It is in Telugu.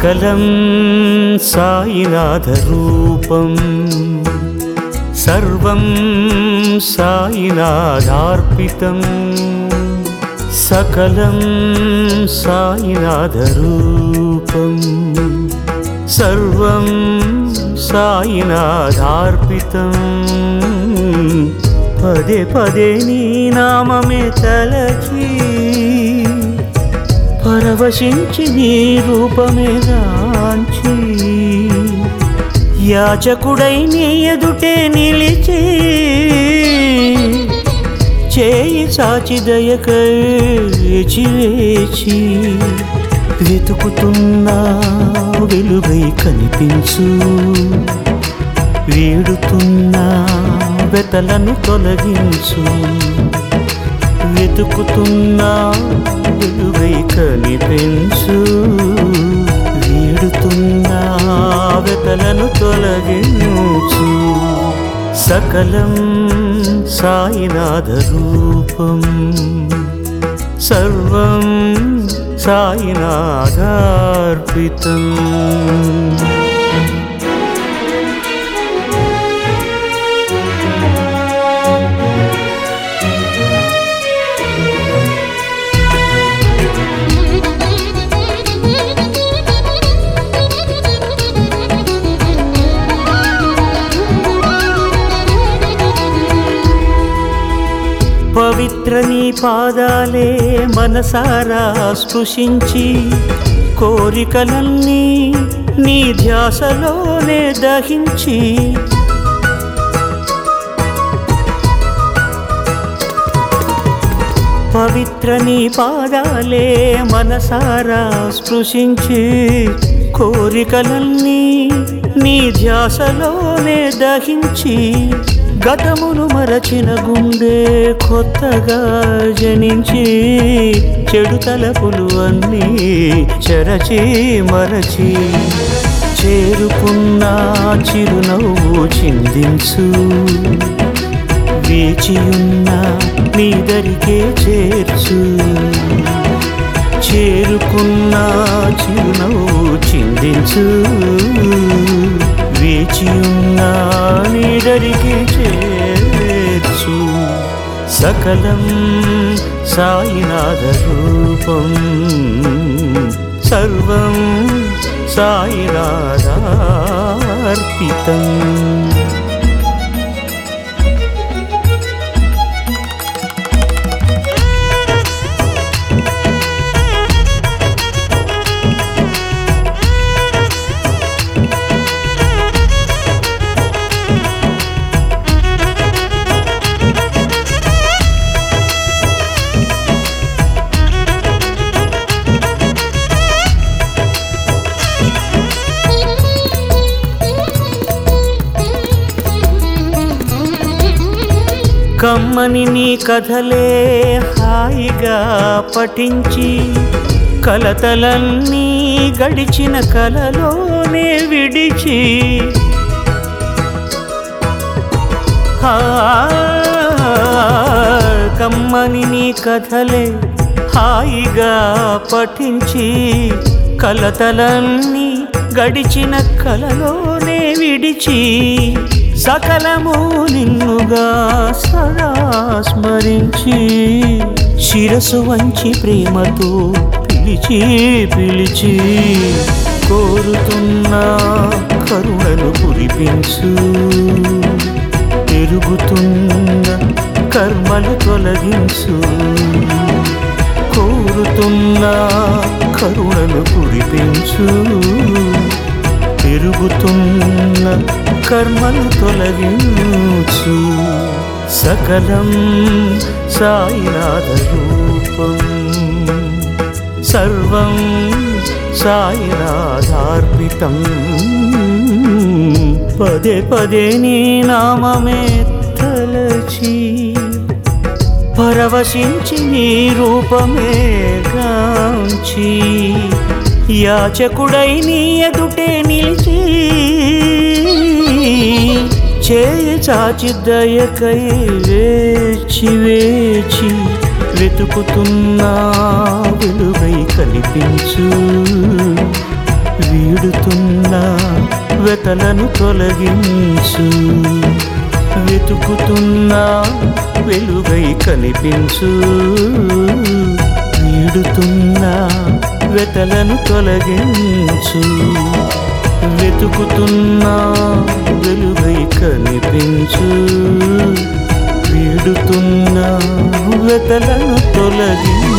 సకలం సాయినాథరూపం సర్వం సాయినాథార్పితం సకలం సాయినాథరూపం సర్వం సాయినాథార్పితం పదే పదే నీ నామమే తలచి పరవశించి నీ రూపమే గాంచి యాచకుడై నీ ఎదుటే నిలిచి చేయి చాచి దయకై వేచి వేచి వెతుకుతున్నా వెలుగై కనిపించు వేడుతున్నా వెతలను తొలగించు వెతుకుతున్నా వెలుగై కనిపించు వీడుతున్నా వెతలను తొలగించు సకలం సాయినాథ రూపం సర్వం సాయినాథార్పితం పవిత్ర నీ పాదాలే మనసారా స్పృశించి కోరికలన్నీ నీ ధ్యాసలోనే దహించి పవిత్ర నీ పాదాలే మనసారా స్పృశించి కోరికలన్నీ నీ ధ్యాసలోనే దహించి గతమును మరచిన గుండె కొత్తగా జనించి చెడు తలపులు అన్నీ చెరచి మరచి చేరుకున్న చిరునవ్వు చిందించు వేచియున్న నీ దరికే చేర్చు చేరుకున్న చిరునవ్వు చిందించు వేచియున్న నీ దరికే చేర్చు సకలం సాయినాథ రూపం సర్వం సాయినాథార్పితం కమ్మని నీ కథలే హాయిగా పఠించి కలతలన్నీ గడిచిన కలలోనే విడిచి ఆ, కమ్మని నీ కథలే హాయిగా పఠించి కలతలన్నీ గడిచిన కలలోనే విడిచి సకలము నిన్నుగా సదా స్మరించి శిరసు వంచి ప్రేమతో పిలిచి పిలిచి కోరుతున్న కరుణను కురిపించు పెరుగుతున్న కర్మలు తొలగించు కోరుతున్న కరుణను కురిపించు పెరుగుతున్న కర్మలు తొలగించు సకలం సాయినాథ రూపం సర్వం సాయినాథార్పితం పదే పదే నీ నామమే తలచి పరవశించి నీ రూపమే గాంచి యాచకుడై నీ ఎదుటే నిలిచి చేయి చాచి దయకై వేచి వేచి వెతుకుతున్నా వెలుగై కనిపించు వీడుతున్నా వెతలను తొలగించు వెతుకుతున్నా వెలుగై కనిపించు వీడుతున్నా వెతలను తొలగించు వెతుకుతున్నా వెలుగై కనిపించు వీడుతున్నా వెతలను తొలగించు